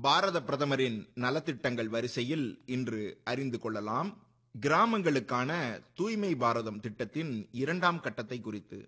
பாரத பிரதமரின் நலத்திட்டங்கள் வரிசையில் இன்று அறிந்து கொள்ளலாம் கிராமங்களுக்கான தூய்மை பாரதம் திட்டத்தின் இரண்டாம் கட்டத்தை குறித்து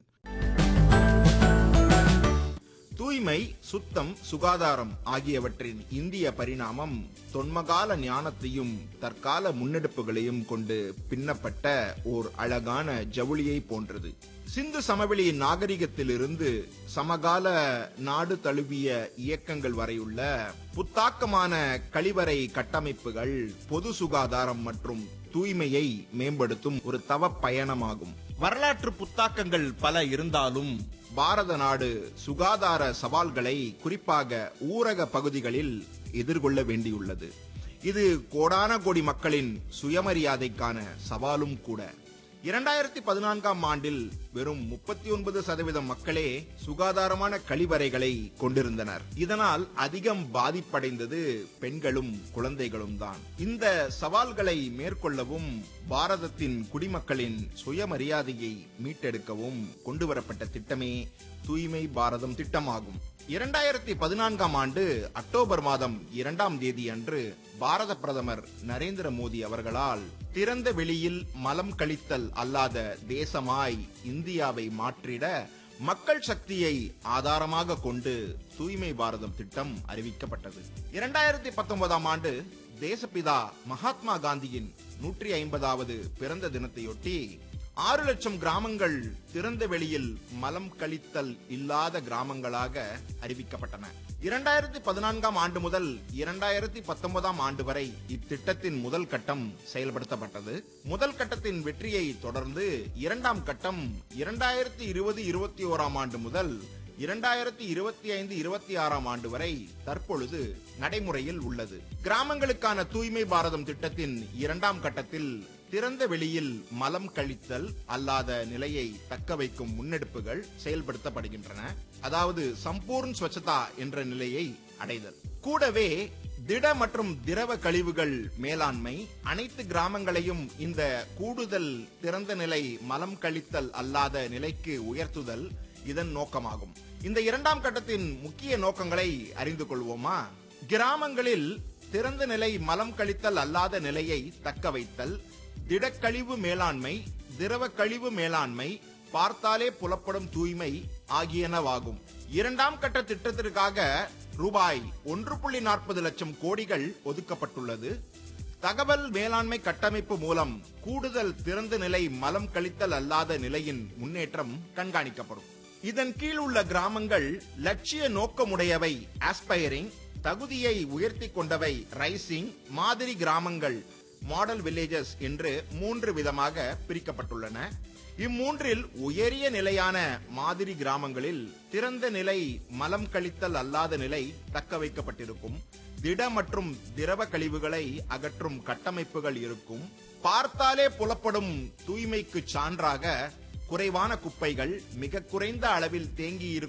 தூய்மை சுத்தம் சுகாதாரம் ஆகியவற்றின் இந்திய பரிணாமம் தொன்மகால ஞானத்தையும் தற்கால முன்னெடுப்புகளையும் கொண்டு பின்னப்பட்ட ஓர் அழகான ஜவுளியை போன்றது சிந்து சமவெளி நாகரிகத்திலிருந்து சமகால நாடு தழுவிய இயக்கங்கள் வரையுள்ள புத்தாக்கமான கழிவறை கட்டமைப்புகள் பொது சுகாதாரம் மற்றும் தூய்மையை மேம்படுத்தும் ஒரு தவ பயணமாகும் வரலாற்று புத்தாக்கங்கள் பல இருந்தாலும் பாரத நாடு சுகாதார சவால்களை குறிப்பாக ஊரக பகுதிகளில் எதிர்கொள்ள வேண்டியுள்ளது இது கோடான கோடி மக்களின் சுயமரியாதைக்கான சவாலும் கூட இரண்டாயிரத்தி பதினான்காம் ஆண்டில் வெறும் முப்பத்தி ஒன்பது சதவீதம் மக்களே சுகாதாரமான கழிவறைகளை கொண்டிருந்தனர் இதனால் அதிகம் பாதிப்படைந்தது பெண்களும் குழந்தைகளும் தான் இந்த சவால்களை மேற்கொள்ளவும் பாரதத்தின் குடிமக்களின் சுயமரியாதையை மீட்டெடுக்கவும் கொண்டுவரப்பட்ட திட்டமே தூய்மை பாரதம் திட்டமாகும் இரண்டாயிரத்தி பதினான்காம் ஆண்டு அக்டோபர் மாதம் இரண்டாம் தேதி அன்று பாரத பிரதமர் நரேந்திர மோடி அவர்களால் திறந்த வெளியில் மலம் கழித்தல் அல்லாத தேசமாய் இந்தியாவை மாற்றிட மக்கள் சக்தியை ஆதாரமாக கொண்டு தூய்மை பாரதம் திட்டம் அறிவிக்கப்பட்டது இரண்டாயிரத்தி பத்தொன்பதாம் ஆண்டு தேசப்பிதா மகாத்மா காந்தியின் நூற்றி ஐம்பதாவது பிறந்த தினத்தையொட்டி ஆறு லட்சம் கிராமங்கள் திறந்த வெளியில் மலம் கழித்தல் இல்லாத கிராமங்களாக அறிவிக்கப்பட்டன இரண்டாயிரத்தி பதினான்காம் ஆண்டு முதல் இரண்டாயிரத்தி பத்தொன்பதாம் ஆண்டு வரை இத்திட்டத்தின் முதல் கட்டம் செயல்படுத்தப்பட்டது முதல் கட்டத்தின் வெற்றியை தொடர்ந்து இரண்டாம் கட்டம் இரண்டாயிரத்தி இருபது இருபத்தி ஓராம் ஆண்டு முதல் இரண்டாயிரத்தி இருபத்தி ஐந்து இருபத்தி ஆறாம் ஆண்டு வரை தற்பொழுது நடைமுறையில் உள்ளது கிராமங்களுக்கான தூய்மை பாரதம் திட்டத்தின் இரண்டாம் கட்டத்தில் திறந்த வெளியில் மலம் கழித்தல் அல்லாத நிலையை தக்க வைக்கும் முன்னெடுப்புகள் செயல்படுத்தப்படுகின்றன அதாவது சம்பூர்ண் ஸ்வச்சதா என்ற நிலையை அடைதல் கூடவே திட மற்றும் திரவ கழிவுகள் மேலாண்மை அனைத்து கிராமங்களையும் இந்த கூடுதல் திறந்த நிலை மலம் கழித்தல் அல்லாத நிலைக்கு உயர்த்துதல் இதன் நோக்கமாகும் இந்த இரண்டாம் கட்டத்தின் முக்கிய நோக்கங்களை அறிந்து கொள்வோமா கிராமங்களில் திறந்த நிலை மலம் கழித்தல் அல்லாத நிலையை தக்க வைத்தல் திடக்கழிவு மேலாண்மை திரவ கழிவு மேலாண்மை பார்த்தாலே புலப்படும் தூய்மை ஆகியனவாகும் இரண்டாம் கட்ட திட்டத்திற்காக ரூபாய் ஒன்று புள்ளி நாற்பது லட்சம் கோடிகள் ஒதுக்கப்பட்டுள்ளது தகவல் மேலாண்மை கட்டமைப்பு மூலம் கூடுதல் திறந்த நிலை மலம் கழித்தல் அல்லாத நிலையின் முன்னேற்றம் கண்காணிக்கப்படும் இதன் கீழ் உள்ள கிராமங்கள் லட்சிய நோக்கமுடையவை ஆஸ்பைரிங் தகுதியை உயர்த்தி கொண்டவை ரைசிங் மாதிரி கிராமங்கள் மாடல் வில்லேஜஸ் என்று மூன்று விதமாக பிரிக்கப்பட்டுள்ளன இம்மூன்றில் உயரிய நிலையான மாதிரி கிராமங்களில் திறந்த நிலை மலம் கழித்தல் அல்லாத நிலை தக்க வைக்கப்பட்டிருக்கும் திட மற்றும் திரவ கழிவுகளை அகற்றும் கட்டமைப்புகள் இருக்கும் பார்த்தாலே புலப்படும் தூய்மைக்கு சான்றாக குறைவான குப்பைகள் மிக குறைந்த அளவில் தேங்கி இருக்கும்